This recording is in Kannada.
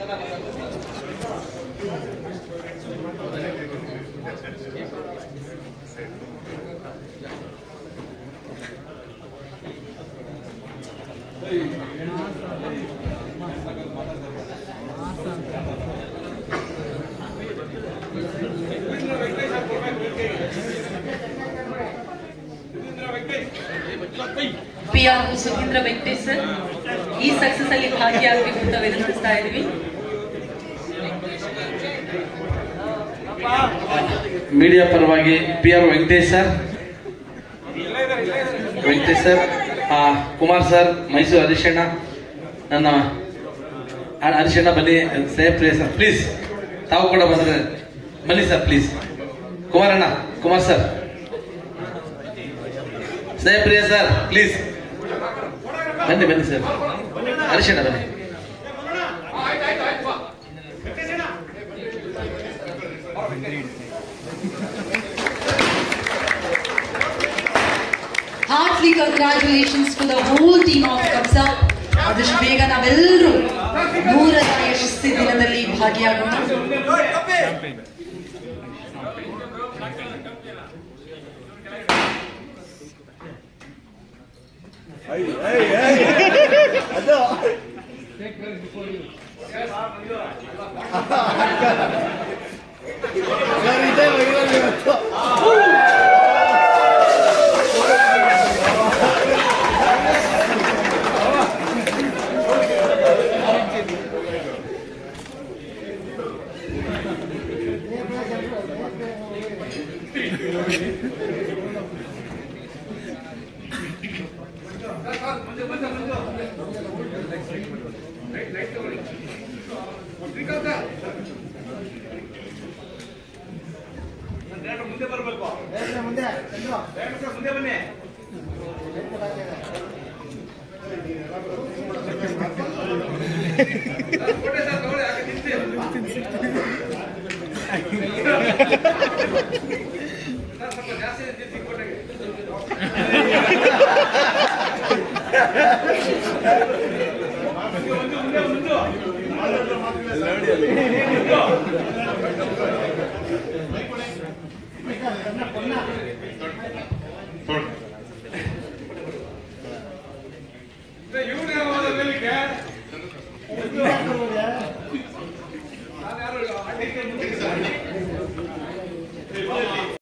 P R Sudheendra Venkatesh sir ಈ ಸಕ್ಸಸ್ ಅಲ್ಲಿ ಭಾಗಿಯಾಗಬೇಕು ಅಂತ ವಿನಂತಿಸ್ತಾ ಇದ್ವಿ ಮೀಡಿಯಾ ಪರವಾಗಿ P R Venkatesh sir Venkatesh sir ಆ, ಕುಮಾರ್ ಸರ್ ಮೈಸೂರು ಹರೀಶಣ್ಣ ನನ್ನ ಆ, ಹರೀಶಣ್ಣ ಬನ್ನಿ ಸೇಫ್ರಿ ಸರ್ ಪ್ಲೀಸ್ ತಾವು ಕೂಡ ಬಂದ್ರೆ ಬನ್ನಿ ಸರ್ ಪ್ಲೀಸ್ ಕುಮಾರಣ್ಣ ಕುಮಾರ್ ಸರ್ ಸೇಫ್ರಿಯ ಸರ್ ಪ್ಲೀಸ್ ಬನ್ನಿ ಬನ್ನಿ ಸರ್ ಹರೀಶಣ್ಣ ಬನ್ನಿ heartly congratulations to the whole team of Kabzaa ಆದಷ್ಟು ಬೇಗ ನಾವೆಲ್ಲರೂ ನೂರರ ಯಶಸ್ವಿ ದಿನದಲ್ಲಿ ಭಾಗಿಯಾಗೋಣ ಮುಂದೆ ಬರಬೇಕು ಮುಂದೆ ಬನ್ನಿ ಕೊಡಿ ಸರ್, ತಗೊಳ್ಳಿ, ಹಾಗೆ ನಿಲ್ಸಿ. ಸರ್, ಸ್ವಲ್ಪ ಜಾಸ್ತಿ ನಿಲ್ಸಿ ಕೊಟ್ಟೆಗೆ. ಮುಂದೆ, ಮುಂದೆ, ಮುಂದೆ. ಇವ್ರು ಯಾವಾಗ ಮೇಲಿಗೆ ನಾನು ಯಾರು ಅಡ್ಡಿಗೆ ಮುಂದೆ